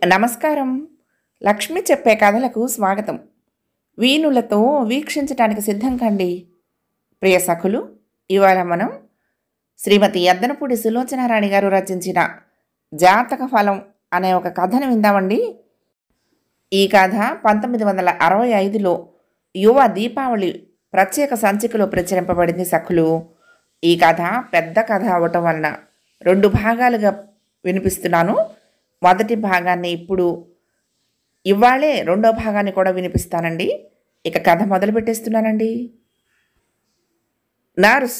నమస్కారం లక్ష్మి చెప్పే కథలకు స్వాగతం వీణులతో వీక్షించటానికి సిద్ధం కండి ప్రియ సఖులు ఇవాళ మనం శ్రీమతి యద్దనపూడి సులోచనారాణి గారు రచించిన జాతక ఫలం అనే ఒక కథను విందామండి ఈ కథ పంతొమ్మిది వందల అరవై ఐదులో యువ దీపావళి ప్రత్యేక సంచికలో ప్రచురింపబడింది సఖులు ఈ కథ పెద్ద కథ అవటం వలన రెండు భాగాలుగా వినిపిస్తున్నాను మొదటి భాగాన్ని ఇప్పుడు ఇవాళే రెండో భాగాన్ని కూడా వినిపిస్తానండి ఇక కథ మొదలు పెట్టేస్తున్నానండి నర్స్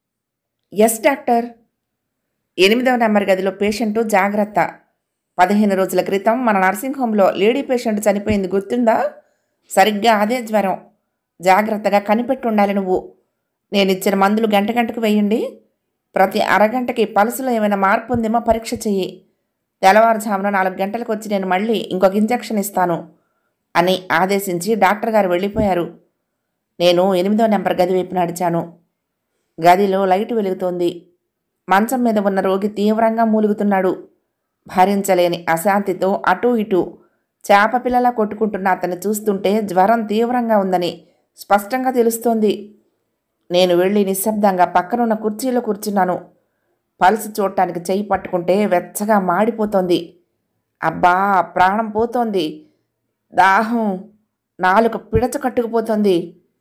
ఎస్ డాక్టర్ ఎనిమిదవ నెంబర్ గదిలో పేషెంట్ జాగ్రత్త పదిహేను రోజుల క్రితం మన నర్సింగ్ హోమ్లో లేడీ పేషెంట్ చనిపోయింది గుర్తుందా సరిగ్గా అదే జ్వరం జాగ్రత్తగా కనిపెట్టి ఉండాలి నువ్వు నేను ఇచ్చిన మందులు గంట గంటకు వేయండి ప్రతి అరగంటకి పల్సులో ఏమైనా మార్పు ఉందేమో పరీక్ష చెయ్యి తెల్లవారుజామున నాలుగు గంటలకు వచ్చి నేను మళ్ళీ ఇంకొక ఇంజెక్షన్ ఇస్తాను అని ఆదేశించి డాక్టర్ గారు వెళ్ళిపోయారు నేను ఎనిమిదో నెంబర్ గది వైపు నడిచాను గదిలో లైట్ వెలుగుతోంది మంచం మీద ఉన్న రోగి తీవ్రంగా మూలుగుతున్నాడు భరించలేని అశాంతితో అటూ ఇటూ చేప పిల్లలా కొట్టుకుంటున్న అతన్ని చూస్తుంటే జ్వరం తీవ్రంగా ఉందని స్పష్టంగా తెలుస్తోంది నేను వెళ్ళి నిశ్శబ్దంగా పక్కనున్న కుర్చీలో కూర్చున్నాను పల్స్ చూడటానికి చెయ్యి పట్టుకుంటే వెచ్చగా మాడిపోతోంది అబ్బా ప్రాణం పోతోంది దాహం నాలుక పిడచ కట్టుకుపోతోంది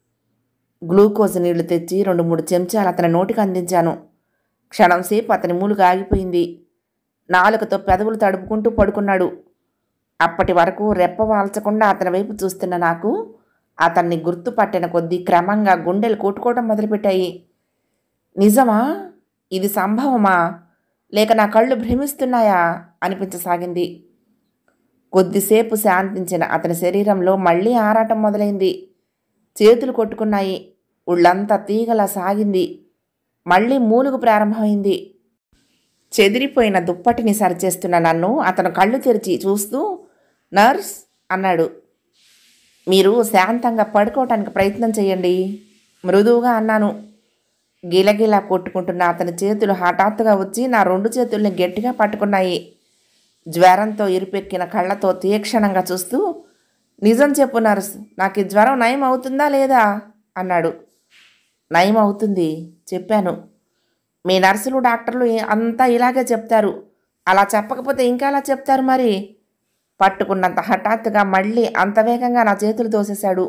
గ్లూకోజ్ నీళ్లు తెచ్చి రెండు మూడు చెంచాలు అతని నోటికి అందించాను క్షణంసేపు అతని మూలుగా ఆగిపోయింది నాలుకతో పెదవులు తడుపుకుంటూ పడుకున్నాడు అప్పటి వరకు రెప్ప వాల్చకుండా అతని వైపు చూస్తున్న నాకు అతన్ని గుర్తుపట్టిన కొద్దీ క్రమంగా గుండెలు కొట్టుకోవడం మొదలుపెట్టాయి నిజమా ఇది సంభవమా లేక నా కళ్ళు భ్రమిస్తున్నాయా అనిపించసాగింది కొద్దిసేపు శాంతించిన అతని శరీరంలో మళ్ళీ ఆరాటం మొదలైంది చేతులు కొట్టుకున్నాయి ఒళ్ళంతా తీగలా సాగింది మళ్ళీ మూలుగు ప్రారంభమైంది చెదిరిపోయిన దుప్పటిని సరిచేస్తున్న నన్ను అతను కళ్ళు తెరిచి చూస్తూ నర్స్ అన్నాడు మీరు శాంతంగా పడుకోవటానికి ప్రయత్నం చేయండి మృదువుగా అన్నాను గిలగిలా కొట్టుకుంటున్న అతని చేతులు హఠాత్తుగా వచ్చి నా రెండు చేతుల్ని గట్టిగా పట్టుకున్నాయి జ్వరంతో ఇరుపెక్కిన కళ్ళతో తీక్షణంగా చూస్తూ నిజం చెప్పు నర్స్ నాకు ఈ జ్వరం నయం అవుతుందా లేదా అన్నాడు నయం అవుతుంది చెప్పాను మీ నర్సులు డాక్టర్లు అంతా ఇలాగే చెప్తారు అలా చెప్పకపోతే ఇంకా అలా చెప్తారు మరి పట్టుకున్నంత హఠాత్తుగా మళ్ళీ అంత వేగంగా నా చేతులు తోసేశాడు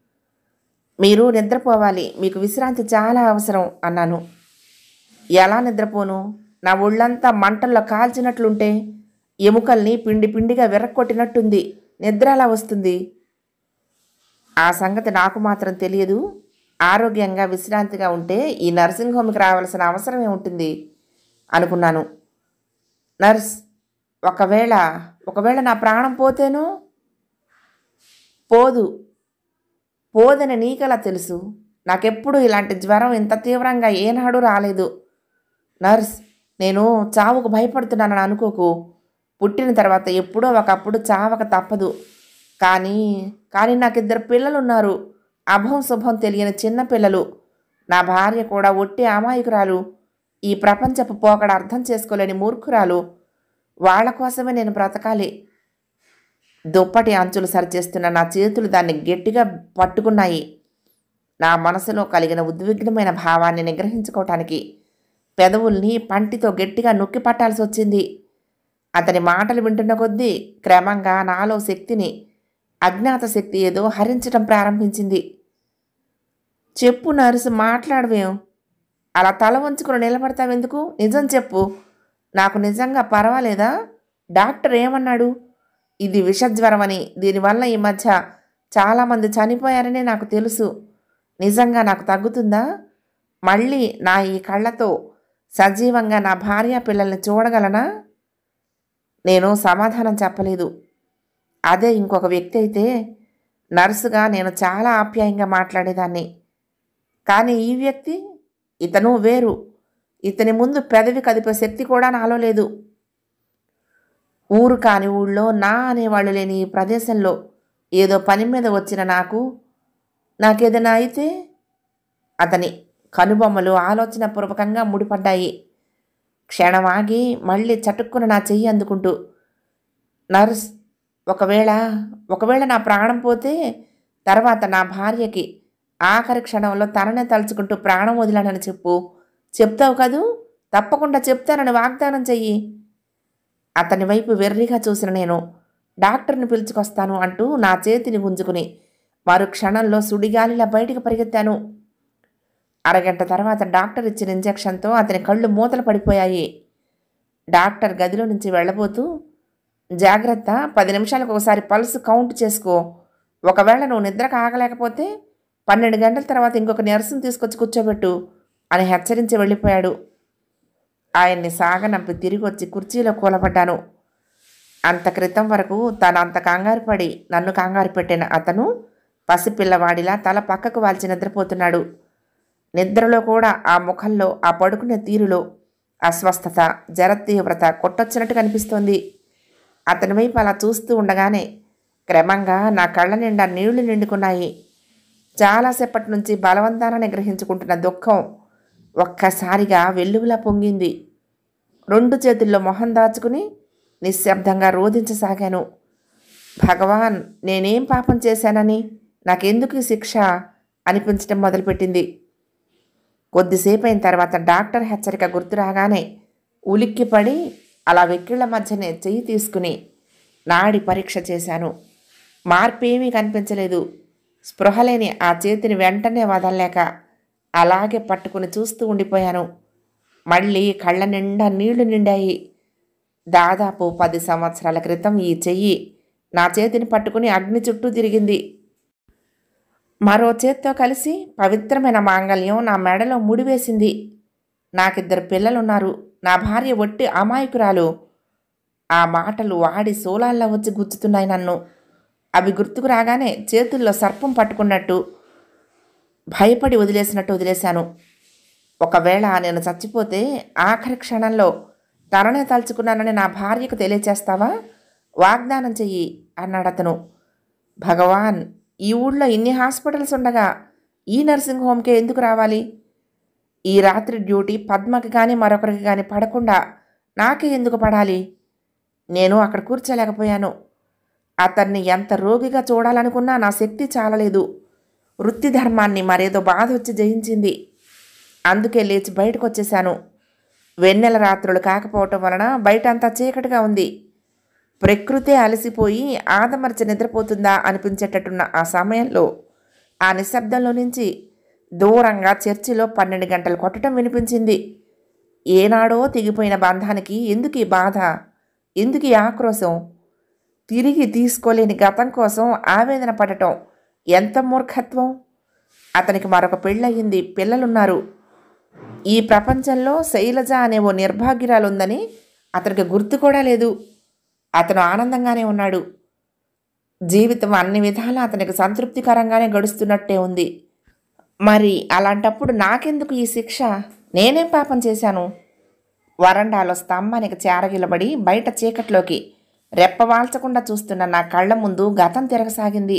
మీరు నిద్రపోవాలి మీకు విశ్రాంతి చాలా అవసరం అన్నాను ఎలా నిద్రపోను నా ఒళ్ళంతా మంటల్లో కాల్చినట్లుంటే ఎముకల్ని పిండి పిండిగా విరక్కొట్టినట్టుంది నిద్ర అలా వస్తుంది ఆ సంగతి నాకు మాత్రం తెలియదు ఆరోగ్యంగా విశ్రాంతిగా ఉంటే ఈ నర్సింగ్ హోమ్కి రావాల్సిన అవసరమే ఉంటుంది అనుకున్నాను నర్స్ ఒకవేళ ఒకవేళ నా ప్రాణం పోతేను పోదు పోదని నీకెలా తెలుసు నాకెప్పుడు ఇలాంటి జ్వరం ఇంత తీవ్రంగా ఏనాడు రాలేదు నర్స్ నేను చావుకు భయపడుతున్నానని అనుకోకు పుట్టిన తర్వాత ఎప్పుడో ఒకప్పుడు చావక తప్పదు కానీ కానీ నాకు ఇద్దరు పిల్లలు ఉన్నారు అభం శుభం తెలియని చిన్న పిల్లలు నా భార్య కూడా ఒట్టి అమాయకురాలు ఈ ప్రపంచపు పోకడ అర్థం చేసుకోలేని మూర్ఖురాలు వాళ్ళ కోసమే నేను బ్రతకాలి దుప్పటి అంచులు సరిచేస్తున్న నా చేతులు దాన్ని గట్టిగా పట్టుకున్నాయి నా మనసులో కలిగిన ఉద్విగ్నమైన భావాన్ని నిగ్రహించుకోవటానికి పెదవుల్ని పంటితో గట్టిగా నొక్కి పట్టాల్సి వచ్చింది అతని మాటలు వింటున్న కొద్దీ క్రమంగా నాలో శక్తిని అజ్ఞాత శక్తి ఏదో హరించటం ప్రారంభించింది చెప్పు నర్సు మాట్లాడవేం అలా తల వంచుకుని నిలబడతావెందుకు నిజం చెప్పు నాకు నిజంగా పర్వాలేదా డాక్టర్ ఏమన్నాడు ఇది విషజ్వరమని దీనివల్ల ఈ మధ్య చాలామంది చనిపోయారని నాకు తెలుసు నిజంగా నాకు తగ్గుతుందా మళ్ళీ నా ఈ కళ్ళతో సజీవంగా నా భార్య పిల్లల్ని చూడగలనా నేను సమాధానం చెప్పలేదు అదే ఇంకొక వ్యక్తి అయితే నర్సుగా నేను చాలా ఆప్యాయంగా మాట్లాడేదాన్ని కానీ ఈ వ్యక్తి ఇతను వేరు ఇతని ముందు పెదవి కదిపే శక్తి కూడా నాలో లేదు ఊరు కాని ఊళ్ళో నా అనేవాళ్ళు లేని ఈ ప్రదేశంలో ఏదో పని మీద వచ్చిన నాకు నాకేదైనా అయితే అతని కనుబొమ్మలు ఆలోచనపూర్వకంగా ముడిపడ్డాయి క్షణం ఆగి మళ్ళీ చటుక్కున నా చెయ్యి అందుకుంటూ నర్స్ ఒకవేళ ఒకవేళ నా ప్రాణం పోతే తర్వాత నా భార్యకి ఆఖరి క్షణంలో తననే తలుచుకుంటూ ప్రాణం వదిలానని చెప్పు చెప్తావు కదూ తప్పకుండా చెప్తానని వాగ్దానం చెయ్యి అతని వైపు వెర్రిగా చూసిన నేను డాక్టర్ని పిలుచుకొస్తాను అంటూ నా చేతిని గుంజుకుని మరు క్షణంలో సుడిగాలిలా బయటికి పరిగెత్తాను అరగంట తర్వాత డాక్టర్ ఇచ్చిన ఇంజెక్షన్తో అతని కళ్ళు మూతలు పడిపోయాయి డాక్టర్ గదిలో నుంచి వెళ్ళబోతూ జాగ్రత్త పది నిమిషాలకు ఒకసారి పల్స్ కౌంట్ చేసుకో ఒకవేళ నువ్వు నిద్రకు ఆగలేకపోతే పన్నెండు గంటల తర్వాత ఇంకొక నర్సును తీసుకొచ్చి కూర్చోబెట్టు అని హెచ్చరించి వెళ్ళిపోయాడు ఆయన్ని సాగనంపి తిరిగి వచ్చి కుర్చీలో కూలబడ్డాను అంత క్రితం వరకు తాను అంత కంగారు పడి నన్ను కంగారు పెట్టిన అతను పసిపిల్లవాడిలా తల పక్కకు వాల్చి నిద్రపోతున్నాడు నిద్రలో కూడా ఆ ముఖంలో ఆ పడుకునే తీరులో అస్వస్థత జర తీవ్రత కొట్టొచ్చినట్టు కనిపిస్తోంది అతని వైపు అలా చూస్తూ ఉండగానే క్రమంగా నా కళ్ళ నిండా నీళ్లు నిండుకున్నాయి చాలాసేపటి నుంచి బలవంతాన నిగ్రహించుకుంటున్న దుఃఖం ఒక్కసారిగా వెల్లువలా పొంగింది రెండు చేతుల్లో మొహం దాచుకుని నిశ్శబ్దంగా రోధించసాగాను భగవాన్ నేనేం పాపం చేశానని నాకెందుకు ఈ శిక్ష అనిపించడం మొదలుపెట్టింది కొద్దిసేపు అయిన తర్వాత డాక్టర్ హెచ్చరిక గుర్తు రాగానే ఉలిక్కిపడి అలా వెక్కిళ్ల మధ్యనే చెయ్యి తీసుకుని నాడి పరీక్ష చేశాను మార్పేమీ కనిపించలేదు స్పృహ లేని ఆ చేతిని వెంటనే వదలలేక అలాగే పట్టుకుని చూస్తూ ఉండిపోయాను మళ్ళీ కళ్ళ నిండా నీళ్లు నిండాయి దాదాపు పది సంవత్సరాల క్రితం ఈ చెయ్యి నా చేతిని పట్టుకుని అగ్ని చుట్టూ తిరిగింది మరో చేత్తో కలిసి పవిత్రమైన మాంగళ్యం నా మెడలో ముడివేసింది నాకిద్దరు పిల్లలున్నారు నా భార్య ఒట్టి అమాయకురాలు ఆ మాటలు వాడి సోలాల్లో వచ్చి గుచ్చుతున్నాయి నన్ను అవి గుర్తుకు రాగానే చేతుల్లో సర్పం పట్టుకున్నట్టు భయపడి వదిలేసినట్టు వదిలేశాను ఒకవేళ నేను చచ్చిపోతే ఆఖరి క్షణంలో తననే తలుచుకున్నానని నా భార్యకు తెలియచేస్తావా వాగ్దానం చెయ్యి అన్నాడు అతను భగవాన్ ఈ ఊళ్ళో ఇన్ని హాస్పిటల్స్ ఉండగా ఈ నర్సింగ్ హోమ్కే ఎందుకు రావాలి ఈ రాత్రి డ్యూటీ పద్మకి కానీ మరొకరికి కానీ పడకుండా నాకే ఎందుకు పడాలి నేను అక్కడ కూర్చోలేకపోయాను అతన్ని ఎంత రోగిగా చూడాలనుకున్నా నా శక్తి చాలలేదు వృత్తి ధర్మాన్ని మరేదో బాధ వచ్చి జయించింది అందుకే లేచి బయటకు వచ్చేశాను వెన్నెల రాత్రులు కాకపోవటం వలన బయట అంతా చీకటిగా ఉంది ప్రకృతే అలసిపోయి ఆదమర్చి నిద్రపోతుందా అనిపించేటట్టున్న ఆ సమయంలో ఆ నిశ్శబ్దంలో నుంచి దూరంగా చర్చిలో పన్నెండు గంటలు కొట్టడం వినిపించింది ఏనాడో తెగిపోయిన బంధానికి ఎందుకు ఈ బాధ ఎందుకు ఈ ఆక్రోశం తిరిగి తీసుకోలేని గతం కోసం ఆవేదన పడటం ఎంత మూర్ఖత్వం అతనికి మరొక పెళ్ళయింది పిల్లలున్నారు ఈ ప్రపంచంలో శైలజ అనే ఓ నిర్భాగ్యురాలు ఉందని అతనికి గుర్తు కూడా లేదు అతను ఆనందంగానే ఉన్నాడు జీవితం అన్ని విధాలా అతనికి సంతృప్తికరంగానే గడుస్తున్నట్టే ఉంది మరి అలాంటప్పుడు నాకెందుకు ఈ శిక్ష నేనేం పాపం చేశాను వరండాలో స్తంభానికి చేరగిలబడి బయట చీకట్లోకి రెప్పవాల్చకుండా చూస్తున్న నా కళ్ళ ముందు గతం తిరగసాగింది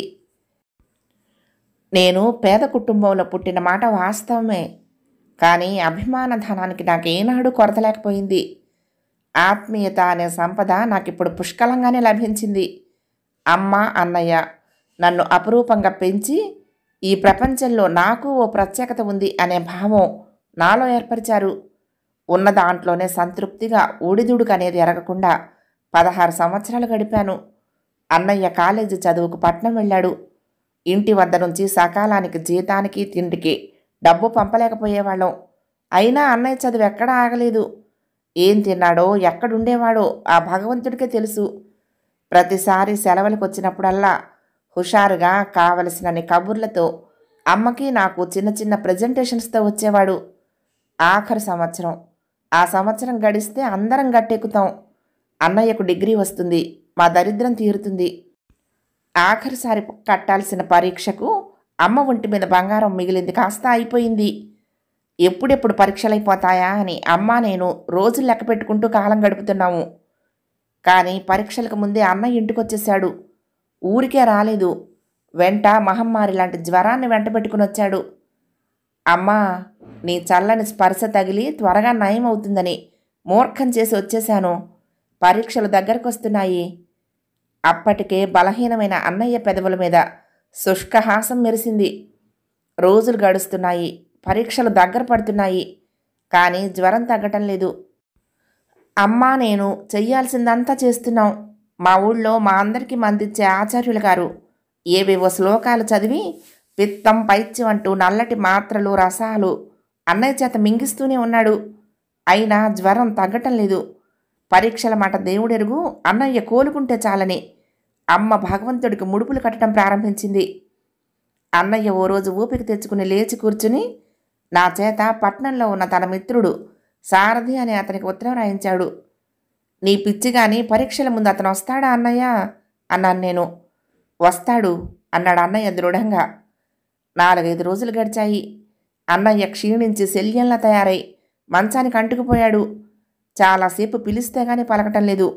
నేను పేద కుటుంబంలో పుట్టిన మాట వాస్తవమే కానీ అభిమాన ధనానికి నాకు ఏనాడు కొరత లేకపోయింది ఆత్మీయత అనే సంపద నాకు ఇప్పుడు పుష్కలంగానే లభించింది అమ్మ అన్నయ్య నన్ను అపురూపంగా పెంచి ఈ ప్రపంచంలో నాకు ఓ ప్రత్యేకత ఉంది అనే భావం నాలో ఏర్పరిచారు ఉన్న దాంట్లోనే సంతృప్తిగా ఊడిదుడుకు అనేది ఎరగకుండా పదహారు సంవత్సరాలు గడిపాను అన్నయ్య కాలేజీ చదువుకు పట్నం వెళ్ళాడు ఇంటి వద్ద నుంచి సకాలానికి జీతానికి తిండికి డబ్బు పంపలేకపోయేవాళ్ళం అయినా అన్నయ్య చదువు ఎక్కడా ఆగలేదు ఏం తిన్నాడో ఎక్కడుండేవాడో ఆ భగవంతుడికే తెలుసు ప్రతిసారి సెలవులకు వచ్చినప్పుడల్లా హుషారుగా కావలసినన్ని కబుర్లతో అమ్మకి నాకు చిన్న చిన్న ప్రజెంటేషన్స్తో వచ్చేవాడు ఆఖరి సంవత్సరం ఆ సంవత్సరం గడిస్తే అందరం గట్టెక్కుతాం అన్నయ్యకు డిగ్రీ వస్తుంది మా దరిద్రం తీరుతుంది ఆఖరిసారి కట్టాల్సిన పరీక్షకు అమ్మ ఒంటి మీద బంగారం మిగిలింది కాస్త అయిపోయింది ఎప్పుడెప్పుడు పరీక్షలైపోతాయా అని అమ్మ నేను రోజులు లెక్క పెట్టుకుంటూ కాలం గడుపుతున్నాము కానీ పరీక్షలకు ముందే అన్న ఇంటికొచ్చేశాడు ఊరికే రాలేదు వెంట మహమ్మారి లాంటి జ్వరాన్ని వెంట పెట్టుకుని వచ్చాడు అమ్మా నీ చల్లని స్పర్శ తగిలి త్వరగా నయం అవుతుందని మూర్ఖం చేసి వచ్చేశాను పరీక్షలు దగ్గరకు వస్తున్నాయి అప్పటికే బలహీనమైన అన్నయ్య పెదవుల మీద శుష్కహాసం మెరిసింది రోజులు గడుస్తున్నాయి పరీక్షలు దగ్గర పడుతున్నాయి కానీ జ్వరం తగ్గటం లేదు అమ్మా నేను చెయ్యాల్సిందంతా చేస్తున్నాం మా ఊళ్ళో మా అందరికీ మందిచ్చే ఆచార్యులు గారు ఏవేవో శ్లోకాలు చదివి పిత్తం పైత్యం అంటూ నల్లటి మాత్రలు రసాలు అన్నయ్య చేత మింగిస్తూనే ఉన్నాడు అయినా జ్వరం తగ్గటం లేదు పరీక్షల మాట దేవుడెరుగు అన్నయ్య కోలుకుంటే చాలని అమ్మ భగవంతుడికి ముడుపులు కట్టడం ప్రారంభించింది అన్నయ్య ఓ రోజు ఊపిరి తెచ్చుకుని లేచి కూర్చుని నా చేత పట్నంలో ఉన్న తన మిత్రుడు సారథి అని అతనికి ఉత్తరం రాయించాడు నీ పిచ్చి గాని పరీక్షల ముందు అతను వస్తాడా అన్నయ్య అన్నాను నేను వస్తాడు అన్నాడు అన్నయ్య దృఢంగా నాలుగైదు రోజులు గడిచాయి అన్నయ్య క్షీణించి శల్యంలా తయారై మంచానికి అంటుకుపోయాడు చాలాసేపు పిలిస్తే గానీ పలకటం లేదు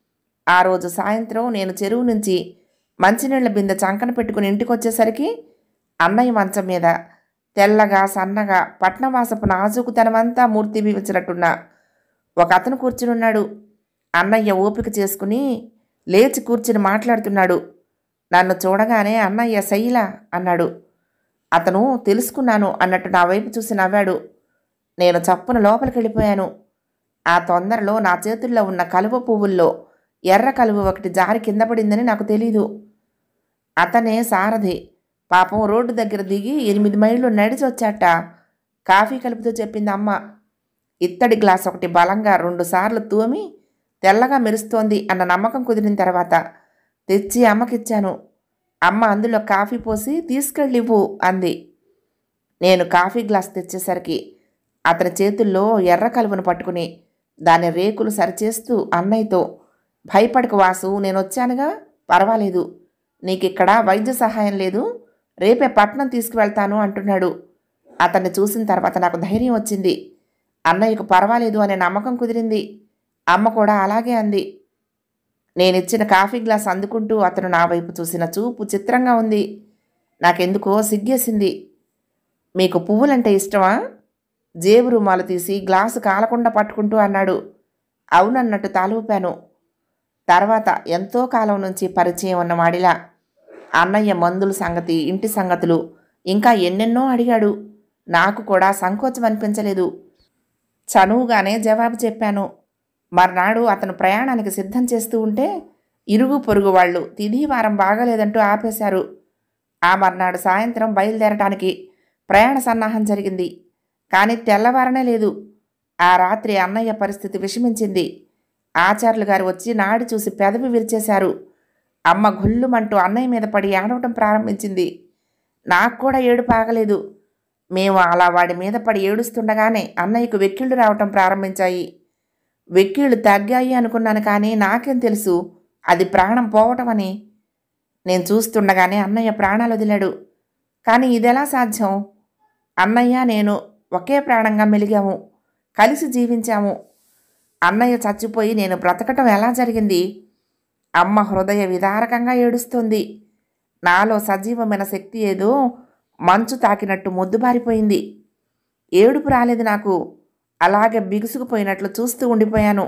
ఆ రోజు సాయంత్రం నేను చెరువు నుంచి మంచినీళ్ల బిందె చంకన పెట్టుకుని ఇంటికి వచ్చేసరికి అన్నయ్య మంచం మీద తెల్లగా సన్నగా పట్నవాసపు నాజుకుతనమంతా మూర్తి బీవించినట్టున్న ఒక అతను కూర్చునున్నాడు అన్నయ్య ఓపిక చేసుకుని లేచి కూర్చుని మాట్లాడుతున్నాడు నన్ను చూడగానే అన్నయ్య శైల అన్నాడు అతను తెలుసుకున్నాను అన్నట్టు నా వైపు చూసి నవ్వాడు నేను చప్పున లోపలికి వెళ్ళిపోయాను ఆ తొందరలో నా చేతుల్లో ఉన్న కలువ పువ్వుల్లో ఎర్ర కలువ ఒకటి జారి కింద పడిందని నాకు తెలీదు అతనే సారథి పాపం రోడ్డు దగ్గర దిగి ఎనిమిది మైళ్ళు నడిచి వచ్చాట కాఫీ కలుపుతూ చెప్పింది అమ్మ ఇత్తడి గ్లాస్ ఒకటి బలంగా రెండుసార్లు తూమి తెల్లగా మెరుస్తోంది అన్న నమ్మకం కుదిరిన తర్వాత తెచ్చి అమ్మకిచ్చాను అమ్మ అందులో కాఫీ పోసి తీసుకెళ్ళివ్వు అంది నేను కాఫీ గ్లాస్ తెచ్చేసరికి అతని చేతుల్లో ఎర్ర కలువను పట్టుకుని దాని రేకులు సరిచేస్తూ అన్నయ్యతో భయపడక వాసు నేను వచ్చానుగా పర్వాలేదు నీకిక్కడ వైద్య సహాయం లేదు రేపే పట్నం తీసుకువెళ్తాను అంటున్నాడు అతన్ని చూసిన తర్వాత నాకు ధైర్యం వచ్చింది అన్నయ్యకు పర్వాలేదు అనే నమ్మకం కుదిరింది అమ్మ కూడా అలాగే అంది నేనిచ్చిన కాఫీ గ్లాస్ అందుకుంటూ అతను నా వైపు చూసిన చూపు చిత్రంగా ఉంది నాకెందుకో సిగ్గేసింది మీకు పువ్వులంటే ఇష్టమా జేబు రుమాలు తీసి గ్లాసు కాలకుండా పట్టుకుంటూ అన్నాడు అవునన్నట్టు తాలూపాను తర్వాత ఎంతో కాలం నుంచి పరిచయం ఉన్న వాడిలా అన్నయ్య మందుల సంగతి ఇంటి సంగతులు ఇంకా ఎన్నెన్నో అడిగాడు నాకు కూడా సంకోచం అనిపించలేదు చనువుగానే జవాబు చెప్పాను మర్నాడు అతను ప్రయాణానికి సిద్ధం చేస్తూ ఉంటే ఇరుగు పొరుగు వాళ్ళు తిథి వారం బాగలేదంటూ ఆపేశారు ఆ మర్నాడు సాయంత్రం బయలుదేరటానికి ప్రయాణ సన్నాహం జరిగింది కానీ తెల్లవారనే లేదు ఆ రాత్రి అన్నయ్య పరిస్థితి విషమించింది ఆచార్యులు గారు వచ్చి నాడి చూసి పెదవి విరిచేశారు అమ్మ గుల్లుమంటూ అన్నయ్య మీద పడి ఏడవటం ప్రారంభించింది నాకు కూడా ఏడుపు ఆగలేదు మేము అలా వాడి మీద పడి ఏడుస్తుండగానే అన్నయ్యకు వెక్కిళ్ళు రావటం ప్రారంభించాయి వెక్కిళ్ళు తగ్గాయి అనుకున్నాను కానీ నాకేం తెలుసు అది ప్రాణం పోవటం అని నేను చూస్తుండగానే అన్నయ్య ప్రాణాలు వదిలాడు కానీ ఇదెలా సాధ్యం అన్నయ్య నేను ఒకే ప్రాణంగా మెలిగాము కలిసి జీవించాము అన్నయ్య చచ్చిపోయి నేను బ్రతకటం ఎలా జరిగింది అమ్మ హృదయ విదారకంగా ఏడుస్తుంది నాలో సజీవమైన శక్తి ఏదో మంచు తాకినట్టు మొద్దుబారిపోయింది ఏడుపు రాలేదు నాకు అలాగే బిగుసుకుపోయినట్లు చూస్తూ ఉండిపోయాను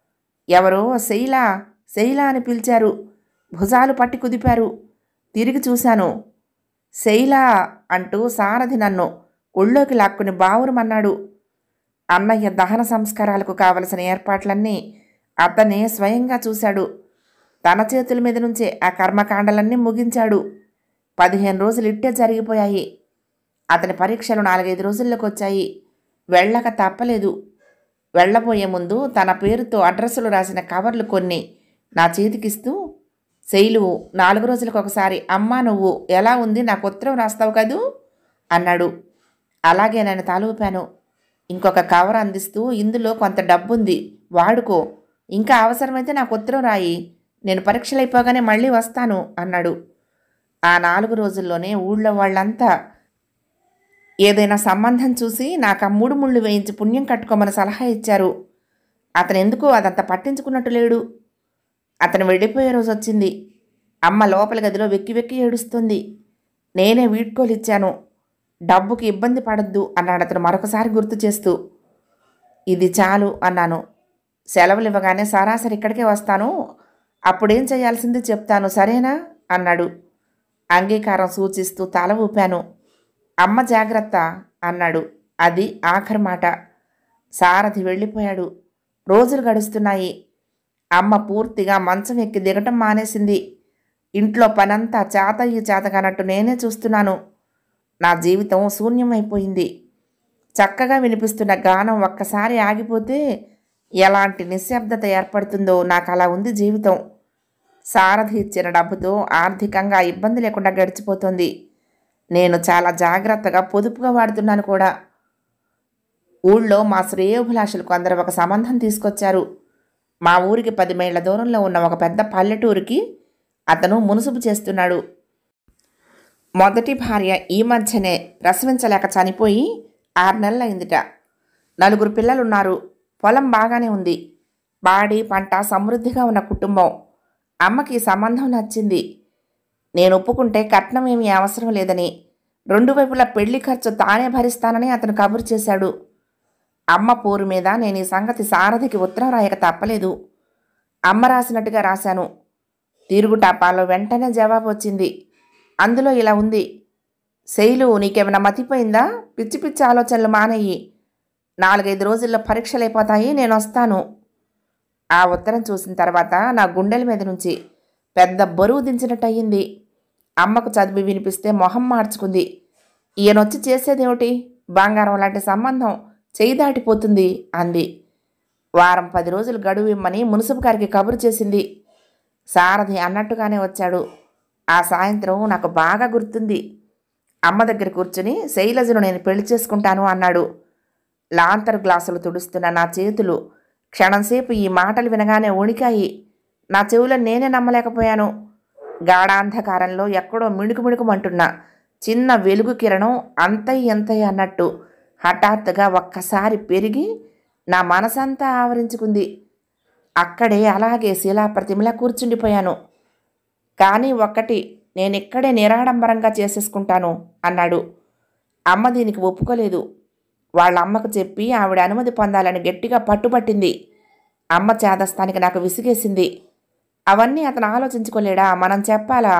ఎవరో శైలా శైలా అని పిలిచారు భుజాలు పట్టి కుదిపారు తిరిగి చూశాను శైలా అంటూ సారథి నన్ను ఒళ్ళోకి లాక్కుని బావురమన్నాడు అన్నయ్య దహన సంస్కారాలకు కావలసిన ఏర్పాట్లన్నీ అతనే స్వయంగా చూశాడు తన చేతుల మీద నుంచే ఆ కర్మకాండలన్నీ ముగించాడు పదిహేను రోజులు ఇట్టే జరిగిపోయాయి అతని పరీక్షలు నాలుగైదు రోజుల్లోకి వచ్చాయి వెళ్ళక తప్పలేదు వెళ్ళబోయే ముందు తన పేరుతో అడ్రస్సులు రాసిన కవర్లు కొన్ని నా చేతికిస్తూ శైలు నాలుగు రోజులకు ఒకసారి అమ్మా నువ్వు ఎలా ఉంది నాకు ఉత్తరం రాస్తావు కదూ అన్నాడు అలాగే నేను తలూపాను ఇంకొక కవర్ అందిస్తూ ఇందులో కొంత డబ్బుంది వాడుకో ఇంకా అవసరమైతే నాకు ఉత్తరం రాయి నేను పరీక్షలు అయిపోగానే మళ్ళీ వస్తాను అన్నాడు ఆ నాలుగు రోజుల్లోనే ఊళ్ళో వాళ్ళంతా ఏదైనా సంబంధం చూసి నాకు ఆ మూడు ముళ్ళు వేయించి పుణ్యం కట్టుకోమని సలహా ఇచ్చారు అతను ఎందుకు అదంతా పట్టించుకున్నట్టు లేడు అతను వెళ్ళిపోయే రోజు వచ్చింది అమ్మ లోపల గదిలో వెక్కి వెక్కి ఏడుస్తుంది నేనే వీడ్కోలు ఇచ్చాను డబ్బుకి ఇబ్బంది పడద్దు అన్నాడు అతను మరొకసారి గుర్తు చేస్తూ ఇది చాలు అన్నాను సెలవులు ఇవ్వగానే సరాసరి ఇక్కడికే వస్తాను అప్పుడేం చేయాల్సింది చెప్తాను సరేనా అన్నాడు అంగీకారం సూచిస్తూ తల ఊపాను అమ్మ జాగ్రత్త అన్నాడు అది ఆఖరి మాట సారథి వెళ్ళిపోయాడు రోజులు గడుస్తున్నాయి అమ్మ పూర్తిగా మంచం ఎక్కి దిగటం మానేసింది ఇంట్లో పనంతా చేతయ్యి చేతగానట్టు నేనే చూస్తున్నాను నా జీవితం శూన్యమైపోయింది చక్కగా వినిపిస్తున్న గానం ఒక్కసారి ఆగిపోతే ఎలాంటి నిశ్శబ్దత ఏర్పడుతుందో నాకు అలా ఉంది జీవితం సారథి ఇచ్చిన డబ్బుతో ఆర్థికంగా ఇబ్బంది లేకుండా గడిచిపోతుంది నేను చాలా జాగ్రత్తగా పొదుపుగా వాడుతున్నాను కూడా ఊళ్ళో మా శ్రేయోభిలాషులు కొందరు ఒక సంబంధం తీసుకొచ్చారు మా ఊరికి పది మైళ్ళ దూరంలో ఉన్న ఒక పెద్ద పల్లెటూరికి అతను మునుసుబు చేస్తున్నాడు మొదటి భార్య ఈ మధ్యనే ప్రసవించలేక చనిపోయి ఆరు నెలలైందిట నలుగురు పిల్లలున్నారు పొలం బాగానే ఉంది బాడి పంట సమృద్ధిగా ఉన్న కుటుంబం అమ్మకి ఈ సంబంధం నచ్చింది నేను ఒప్పుకుంటే కట్నం ఏమీ అవసరం లేదని రెండు వైపులా పెళ్లి ఖర్చు తానే భరిస్తానని అతను కబురు చేశాడు అమ్మ పోరు మీద నేను ఈ సంగతి సారథికి ఉత్తరం రాయక తప్పలేదు అమ్మ రాసినట్టుగా రాశాను తిరుగుటాపాలో వెంటనే జవాబు వచ్చింది అందులో ఇలా ఉంది శైలు నీకేమైనా మతిపోయిందా పిచ్చి పిచ్చి ఆలోచనలు మానేయి నాలుగైదు రోజుల్లో పరీక్షలు అయిపోతాయి నేను వస్తాను ఆ ఉత్తరం చూసిన తర్వాత నా గుండెల మీద నుంచి పెద్ద బరువు దించినట్టు అయ్యింది అమ్మకు చదివి వినిపిస్తే మొహం మార్చుకుంది ఈయనొచ్చి చేసేదేమిటి బంగారం లాంటి సంబంధం చేయి దాటిపోతుంది అంది వారం పది రోజులు గడువు ఇమ్మని మున్సిపు గారికి కబురు చేసింది సారథి అన్నట్టుగానే వచ్చాడు ఆ సాయంత్రం నాకు బాగా గుర్తుంది అమ్మ దగ్గర కూర్చుని శైలజను నేను పెళ్లి చేసుకుంటాను అన్నాడు లాంతరు గ్లాసులు తుడుస్తున్న నా చేతులు క్షణంసేపు ఈ మాటలు వినగానే వణికాయి నా చెవులో నేనే నమ్మలేకపోయాను గాఢాంధకారంలో ఎక్కడో మిణుకు మిణుకుమంటున్న చిన్న వెలుగు కిరణం అంతయ్య ఎంతయ్య అన్నట్టు హఠాత్తుగా ఒక్కసారి పెరిగి నా మనసంతా ఆవరించుకుంది అక్కడే అలాగే శిలాప్రతిమలా కూర్చుండిపోయాను కానీ ఒక్కటి నేనిక్కడే నిరాడంబరంగా చేసేసుకుంటాను అన్నాడు అమ్మ దీనికి ఒప్పుకోలేదు వాళ్ళ అమ్మకు చెప్పి ఆవిడ అనుమతి పొందాలని గట్టిగా పట్టుబట్టింది అమ్మ చేదస్తానికి నాకు విసిగేసింది అవన్నీ అతను ఆలోచించుకోలేడా మనం చెప్పాలా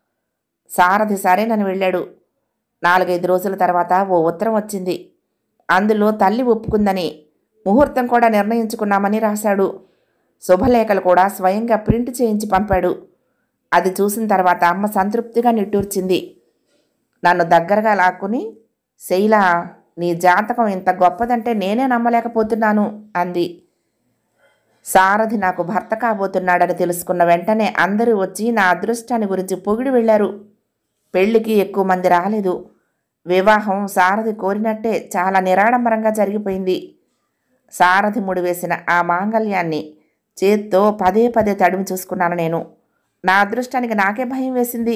సారథి సరేనని వెళ్ళాడు నాలుగైదు రోజుల తర్వాత ఓ ఉత్తరం వచ్చింది అందులో తల్లి ఒప్పుకుందని ముహూర్తం కూడా నిర్ణయించుకున్నామని రాశాడు శుభలేఖలు కూడా స్వయంగా ప్రింట్ చేయించి పంపాడు అది చూసిన తర్వాత అమ్మ సంతృప్తిగా నిట్టూర్చింది నన్ను దగ్గరగా లాక్కుని శైలా నీ జాతకం ఇంత గొప్పదంటే నేనే నమ్మలేకపోతున్నాను అంది సారథి నాకు భర్త కాబోతున్నాడని తెలుసుకున్న వెంటనే అందరూ వచ్చి నా అదృష్టాన్ని గురించి పొగిడి వెళ్ళారు పెళ్లికి ఎక్కువ మంది రాలేదు వివాహం సారథి కోరినట్టే చాలా నిరాడంబరంగా జరిగిపోయింది సారథి ముడివేసిన ఆ మాంగల్యాన్ని చేత్తో పదే పదే తడిమి చూసుకున్నాను నేను నా అదృష్టానికి నాకే భయం వేసింది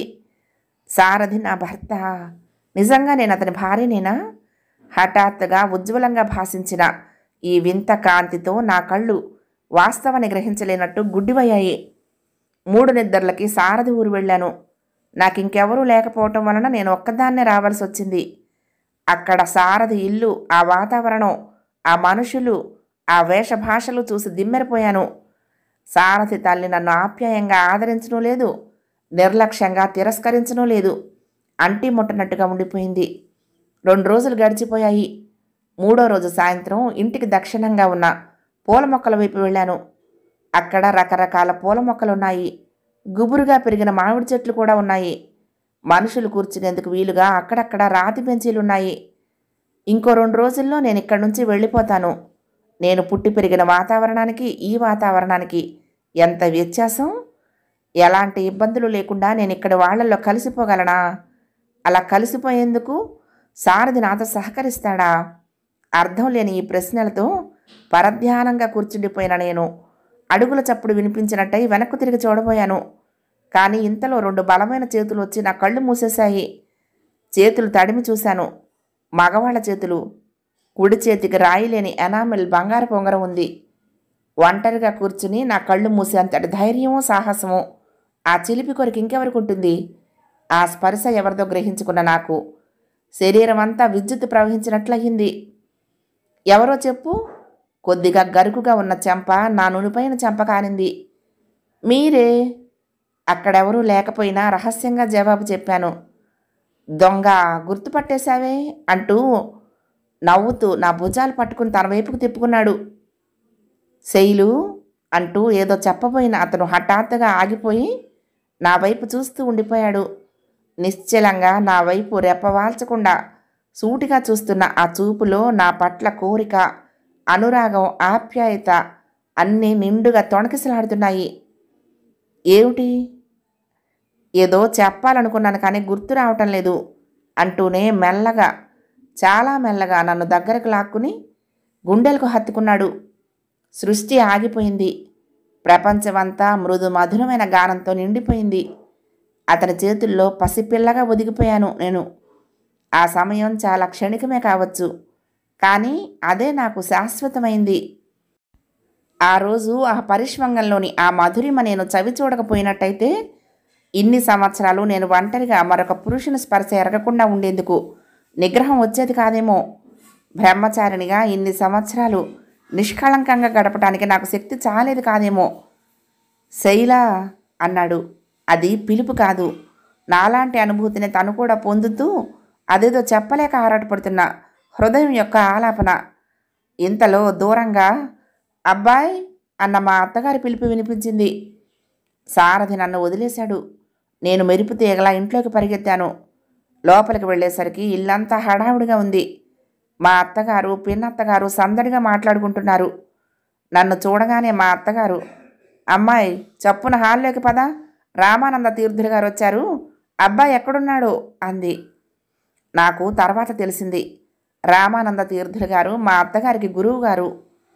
సారథి నా భర్త నిజంగా నేను అతని భార్యనేనా హఠాత్తుగా ఉజ్వలంగా భాషించిన ఈ వింత కాంతితో నా కళ్ళు వాస్తవాన్ని గ్రహించలేనట్టు గుడ్డివయ్యాయి మూడు నిద్రలకి సారథి ఊరు వెళ్ళాను నాకు ఇంకెవరూ లేకపోవటం వలన నేను ఒక్కదాన్నే రావాల్సి వచ్చింది అక్కడ సారథి ఇల్లు ఆ వాతావరణం ఆ మనుషులు ఆ వేషభాషలు చూసి దిమ్మెరిపోయాను సారథి తల్లి నన్ను ఆప్యాయంగా ఆదరించను లేదు నిర్లక్ష్యంగా తిరస్కరించను లేదు అంటి ముట్టనట్టుగా ఉండిపోయింది రెండు రోజులు గడిచిపోయాయి మూడో రోజు సాయంత్రం ఇంటికి దక్షిణంగా ఉన్న పూల మొక్కల వైపు వెళ్ళాను అక్కడ రకరకాల పూల మొక్కలున్నాయి గుబురుగా పెరిగిన మామిడి చెట్లు కూడా ఉన్నాయి మనుషులు కూర్చునేందుకు వీలుగా అక్కడక్కడ రాతి బెంచీలున్నాయి ఇంకో రెండు రోజుల్లో నేను ఇక్కడి నుంచి వెళ్ళిపోతాను నేను పుట్టి పెరిగిన వాతావరణానికి ఈ వాతావరణానికి ఎంత వ్యత్యాసం ఎలాంటి ఇబ్బందులు లేకుండా నేను ఇక్కడ వాళ్ళల్లో కలిసిపోగలనా అలా కలిసిపోయేందుకు సారథి నాతో సహకరిస్తాడా అర్థం లేని ఈ ప్రశ్నలతో పరధ్యానంగా కూర్చుండిపోయిన నేను అడుగుల చప్పుడు వినిపించినట్టయి వెనక్కు తిరిగి చూడబోయాను కానీ ఇంతలో రెండు బలమైన చేతులు వచ్చి నా కళ్ళు మూసేశాయి చేతులు తడిమి చూశాను మగవాళ్ళ చేతులు కుడి చేతికి రాయిలేని ఎనామిల్ బంగారు పొంగరం ఉంది ఒంటరిగా కూర్చుని నా కళ్ళు మూసేంతటి ధైర్యమో సాహసమో ఆ చిలిపి కొరికి ఇంకెవరికి ఉంటుంది ఆ స్పర్శ ఎవరిదో గ్రహించుకున్న నాకు శరీరం అంతా విద్యుత్ ప్రవహించినట్లయింది ఎవరో చెప్పు కొద్దిగా గరుకుగా ఉన్న చెంప నా నునిపైన చెంప కానింది మీరే అక్కడెవరూ లేకపోయినా రహస్యంగా జవాబు చెప్పాను దొంగ గుర్తుపట్టేశావే అంటూ నవ్వుతూ నా భుజాలు పట్టుకుని తన వైపుకు తిప్పుకున్నాడు శైలు అంటూ ఏదో చెప్పబోయిన అతను హఠాత్తుగా ఆగిపోయి నా వైపు చూస్తూ ఉండిపోయాడు నిశ్చలంగా నా వైపు రెప్పవాల్చకుండా సూటిగా చూస్తున్న ఆ చూపులో నా పట్ల కోరిక అనురాగం ఆప్యాయత అన్నీ నిండుగా తొణకిసలాడుతున్నాయి ఏమిటి ఏదో చెప్పాలనుకున్నాను కానీ గుర్తు రావటం లేదు అంటూనే మెల్లగా చాలా మెల్లగా నన్ను దగ్గరకు లాక్కుని గుండెలకు హత్తుకున్నాడు సృష్టి ఆగిపోయింది ప్రపంచమంతా మృదు మధురమైన గానంతో నిండిపోయింది అతని చేతుల్లో పసిపిల్లగా ఒదిగిపోయాను నేను ఆ సమయం చాలా క్షణికమే కావచ్చు కానీ అదే నాకు శాశ్వతమైంది ఆ రోజు ఆ పరిష్వంగంలోని ఆ మధురిమ నేను చవి చూడకపోయినట్టయితే ఇన్ని సంవత్సరాలు నేను ఒంటరిగా మరొక పురుషుని స్పర్శ ఎరగకుండా ఉండేందుకు నిగ్రహం వచ్చేది కాదేమో బ్రహ్మచారినిగా ఇన్ని సంవత్సరాలు నిష్కళంకంగా గడపడానికి నాకు శక్తి చాలేదు కాదేమో శైలా అన్నాడు అది పిలుపు కాదు నాలాంటి అనుభూతిని తను కూడా పొందుతూ అదేదో చెప్పలేక ఆరాటపడుతున్న హృదయం యొక్క ఆలాపన ఇంతలో దూరంగా అబ్బాయ్ అన్న మా అత్తగారి పిలుపు వినిపించింది సారథి నన్ను వదిలేశాడు నేను మెరుపు తీగలా ఇంట్లోకి పరిగెత్తాను లోపలికి వెళ్ళేసరికి ఇల్లంతా హడావుడిగా ఉంది మా అత్తగారు పిన్నత్తగారు సందడిగా మాట్లాడుకుంటున్నారు నన్ను చూడగానే మా అత్తగారు అమ్మాయి చప్పున హాల్లోకి పద రామానంద తీర్థులు గారు వచ్చారు అబ్బాయి ఎక్కడున్నాడు అంది నాకు తర్వాత తెలిసింది రామానంద తీర్థులు గారు మా అత్తగారికి గురువు గారు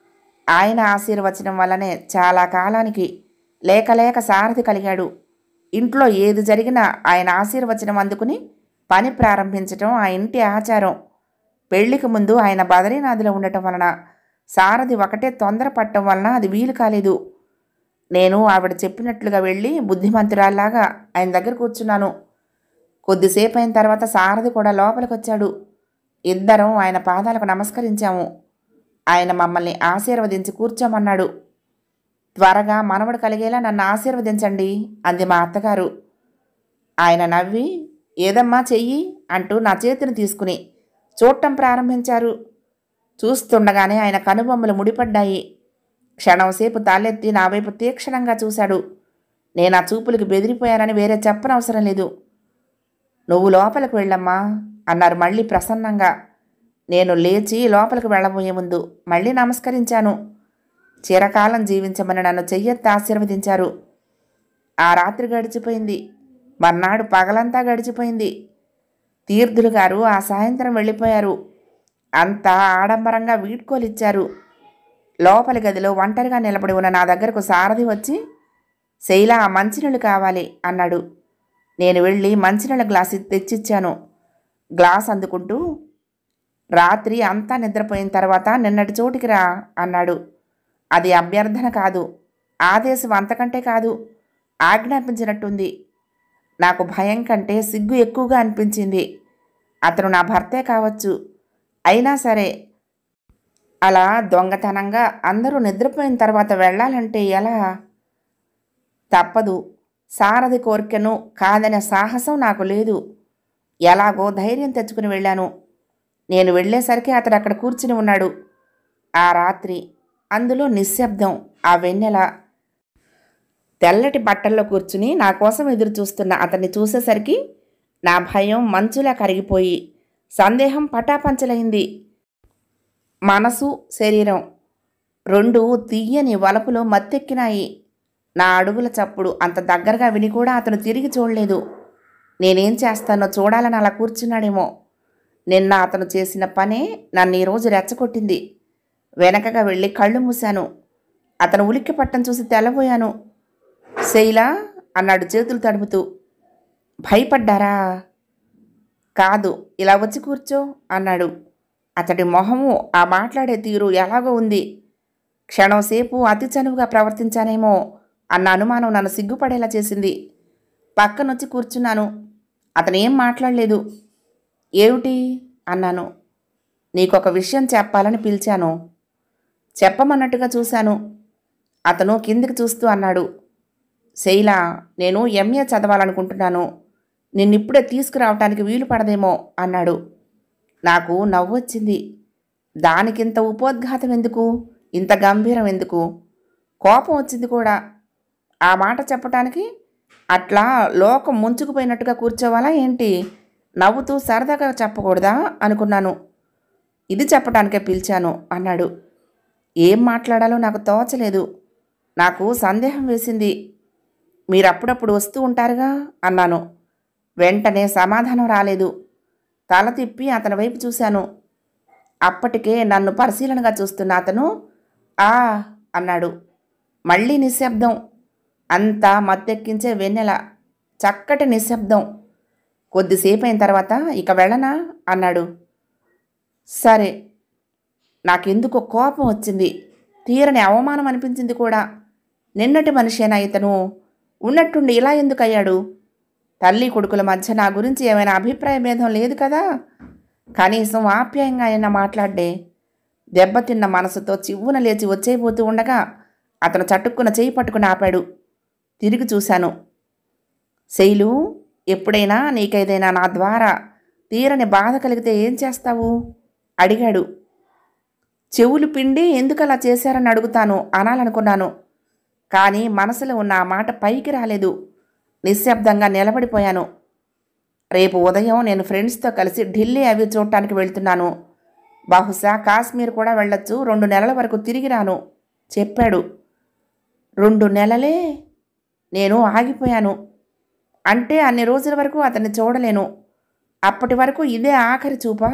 ఆయన ఆశీర్వచనం వల్లనే చాలా కాలానికి లేక లేక సారథి కలిగాడు ఇంట్లో ఏది జరిగినా ఆయన ఆశీర్వచనం అందుకుని పని ప్రారంభించటం ఆ ఇంటి ఆచారం పెళ్లికి ముందు ఆయన బదరీనాథిలో ఉండటం వలన సారథి ఒకటే తొందరపడటం వలన అది వీలు కాలేదు నేను ఆవిడ చెప్పినట్లుగా వెళ్ళి బుద్ధిమంతురాల్లాగా ఆయన దగ్గర కూర్చున్నాను కొద్దిసేపు అయిన తర్వాత సారథి కూడా లోపలికి వచ్చాడు ఇద్దరం ఆయన పాదాలకు నమస్కరించాము ఆయన మమ్మల్ని ఆశీర్వదించి కూర్చోమన్నాడు త్వరగా మనవడు కలిగేలా నన్ను ఆశీర్వదించండి అంది మా అత్తగారు ఆయన నవ్వి ఏదమ్మా చెయ్యి అంటూ నా చేతిని తీసుకుని చూడటం ప్రారంభించారు చూస్తుండగానే ఆయన కనుబొమ్మలు ముడిపడ్డాయి క్షణంసేపు తాళెత్తి నా వైపు తీక్షణంగా చూశాడు నేను ఆ చూపులకు బెదిరిపోయానని వేరే చెప్పనవసరం లేదు నువ్వు లోపలికి వెళ్ళమ్మా అన్నారు మళ్ళీ ప్రసన్నంగా నేను లేచి లోపలికి వెళ్ళబోయే ముందు మళ్ళీ నమస్కరించాను చిరకాలం జీవించమని నన్ను చెయ్యెత్తి ఆశీర్వదించారు ఆ రాత్రి గడిచిపోయింది మర్నాడు పగలంతా గడిచిపోయింది తీర్థులు గారు ఆ సాయంత్రం వెళ్ళిపోయారు అంతా ఆడంబరంగా వీడ్కోలిచ్చారు లోపలి గదిలో ఒంటరిగా నిలబడి ఉన్న నా దగ్గరకు సారథి వచ్చి శైల ఆ మంచినీళ్ళు కావాలి అన్నాడు నేను వెళ్ళి మంచినీళ్ళ గ్లాస్ తెచ్చిచ్చాను గ్లాస్ అందుకుంటూ రాత్రి అంతా నిద్రపోయిన తర్వాత నిన్నటి చోటికి రా అన్నాడు అది అభ్యర్థన కాదు ఆదేశం అంతకంటే కాదు ఆజ్ఞాపించినట్టుంది నాకు భయం కంటే సిగ్గు ఎక్కువగా అనిపించింది అతను నా భర్తే కావచ్చు అయినా సరే అలా దొంగతనంగా అందరూ నిద్రపోయిన తర్వాత వెళ్ళాలంటే ఎలా తప్పదు సారథి కోరికను కాదనే సాహసం నాకు లేదు ఎలాగో ధైర్యం తెచ్చుకుని వెళ్ళాను నేను వెళ్ళేసరికి అతడు అక్కడ కూర్చుని ఉన్నాడు ఆ రాత్రి అందులో నిశ్శబ్దం ఆ వెన్నెల తెల్లటి బట్టల్లో కూర్చుని నా కోసం ఎదురు చూస్తున్న అతన్ని చూసేసరికి నా భయం మంచులా కరిగిపోయి సందేహం పటాపంచలైంది మనసు శరీరం రెండు తీయని వలపులో మత్తెక్కినాయి నా అడుగుల చప్పుడు అంత దగ్గరగా విని కూడా అతను తిరిగి చూడలేదు నేనేం చేస్తానో చూడాలని అలా కూర్చున్నాడేమో నిన్న అతను చేసిన పనే నన్ను ఈరోజు రెచ్చగొట్టింది వెనకగా వెళ్ళి కళ్ళు మూశాను అతను ఉలిక్కి పట్టం చూసి తెల్లబోయాను శైలా అన్నాడు చేతులు తడుపుతూ భయపడ్డారా కాదు ఇలా వచ్చి కూర్చో అన్నాడు అతడి మొహము ఆ మాట్లాడే తీరు ఎలాగో ఉంది క్షణంసేపు అతి చనువుగా ప్రవర్తించానేమో అన్న అనుమానం నన్ను సిగ్గుపడేలా చేసింది పక్కనొచ్చి కూర్చున్నాను అతను ఏం మాట్లాడలేదు ఏమిటి అన్నాను నీకొక విషయం చెప్పాలని పిలిచాను చెప్పమన్నట్టుగా చూశాను అతను కిందికి చూస్తూ అన్నాడు శైల నేను ఎంఏ చదవాలనుకుంటున్నాను నిన్నిప్పుడే తీసుకురావటానికి వీలు పడదేమో అన్నాడు నాకు నవ్వొచ్చింది దానికింత ఉపోద్ఘాతం ఎందుకు ఇంత గంభీరం ఎందుకు కోపం వచ్చింది కూడా ఆ మాట చెప్పటానికి అట్లా లోకం ముంచుకుపోయినట్టుగా కూర్చోవాలా ఏంటి నవ్వుతూ సరదాగా చెప్పకూడదా అనుకున్నాను ఇది చెప్పడానికే పిలిచాను అన్నాడు ఏం మాట్లాడాలో నాకు తోచలేదు నాకు సందేహం వేసింది మీరు అప్పుడప్పుడు వస్తూ ఉంటారుగా అన్నాను వెంటనే సమాధానం రాలేదు తల తిప్పి అతని వైపు చూశాను అప్పటికే నన్ను పరిశీలనగా చూస్తున్న అతను ఆ అన్నాడు మళ్ళీ నిశ్శబ్దం అంతా మత్తెక్కించే వెన్నెల చక్కటి నిశ్శబ్దం కొద్దిసేపు అయిన తర్వాత ఇక వెళ్ళనా అన్నాడు సరే నాకెందుకో కోపం వచ్చింది తీరని అవమానం అనిపించింది కూడా నిన్నటి మనిషేనా ఇతను ఉన్నట్టుండి ఇలా ఎందుకు అయ్యాడు తల్లి కొడుకుల మధ్య నా గురించి ఏమైనా అభిప్రాయ భేదం లేదు కదా కనీసం ఆప్యాయంగా అయినా మాట్లాడే దెబ్బతిన్న మనసుతో చివ్వున లేచి వచ్చేయబోతూ ఉండగా అతను చటుక్కున చేయి పట్టుకుని ఆపాడు తిరిగి చూశాను శైలు ఎప్పుడైనా నీకేదైనా నా ద్వారా తీరని బాధ కలిగితే ఏం చేస్తావు అడిగాడు చెవులు పిండి ఎందుకు అలా చేశారని అడుగుతాను అనాలనుకున్నాను కానీ మనసులో ఉన్న ఆ మాట పైకి రాలేదు నిశ్శబ్దంగా నిలబడిపోయాను రేపు ఉదయం నేను ఫ్రెండ్స్తో కలిసి ఢిల్లీ అవి చూడటానికి వెళ్తున్నాను బహుశా కాశ్మీర్ కూడా వెళ్ళొచ్చు రెండు నెలల వరకు తిరిగి రాను చెప్పాడు రెండు నెలలే నేను ఆగిపోయాను అంటే అన్ని రోజుల వరకు అతన్ని చూడలేను అప్పటి వరకు ఇదే ఆఖరి చూపా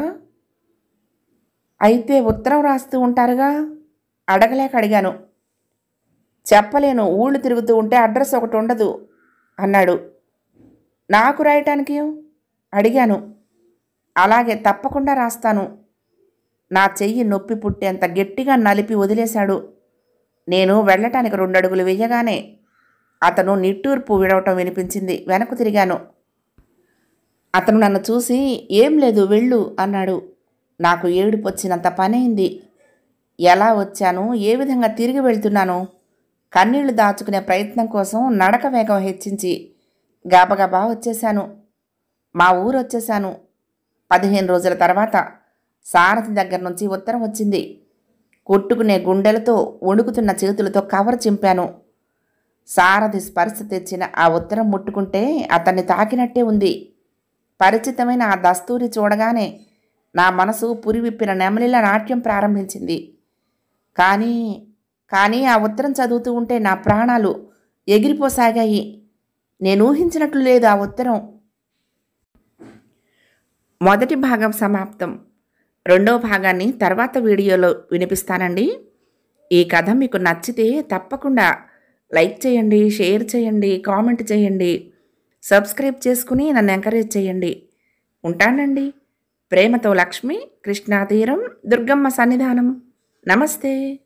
అయితే ఉత్తరం రాస్తూ ఉంటారుగా అడగలేక అడిగాను చెప్పలేను ఊళ్ళు తిరుగుతూ ఉంటే అడ్రస్ ఒకటి ఉండదు అన్నాడు నాకు రాయటానికి అడిగాను అలాగే తప్పకుండా రాస్తాను నా చెయ్యి నొప్పి పుట్టేంత గట్టిగా నలిపి వదిలేశాడు నేను వెళ్ళటానికి రెండు అడుగులు వేయగానే అతను నిట్టూర్పు విడవటం వినిపించింది వెనక్కు తిరిగాను అతను నన్ను చూసి ఏం లేదు వెళ్ళు అన్నాడు నాకు ఏడుపు వచ్చినంత పనైంది ఎలా వచ్చాను ఏ విధంగా తిరిగి వెళ్తున్నాను కన్నీళ్లు దాచుకునే ప్రయత్నం కోసం నడక వేగం హెచ్చించి గబగబా వచ్చేశాను మా ఊరు వచ్చేశాను పదిహేను రోజుల తర్వాత సారథి దగ్గర నుంచి ఉత్తరం వచ్చింది కొట్టుకునే గుండెలతో వణుకుతున్న చేతులతో కవర్ చింపాను సారథి స్పర్శ తెచ్చిన ఆ ఉత్తరం ముట్టుకుంటే అతన్ని తాకినట్టే ఉంది పరిచితమైన ఆ దస్తూరి చూడగానే నా మనసు పురివిప్పిన నెమలిలా నాట్యం ప్రారంభించింది కానీ కానీ ఆ ఉత్తరం చదువుతూ ఉంటే నా ప్రాణాలు ఎగిరిపోసాగాయి నేను ఊహించినట్లు లేదు ఆ ఉత్తరం మొదటి భాగం సమాప్తం రెండవ భాగాన్ని తర్వాత వీడియోలో వినిపిస్తానండి ఈ కథ మీకు నచ్చితే తప్పకుండా లైక్ చేయండి షేర్ చేయండి కామెంట్ చేయండి సబ్స్క్రైబ్ చేసుకుని నన్ను ఎంకరేజ్ చేయండి ఉంటానండి ప్రేమతో లక్ష్మి కృష్ణాతీరం దుర్గమ్మ సన్నిధానం నమస్తే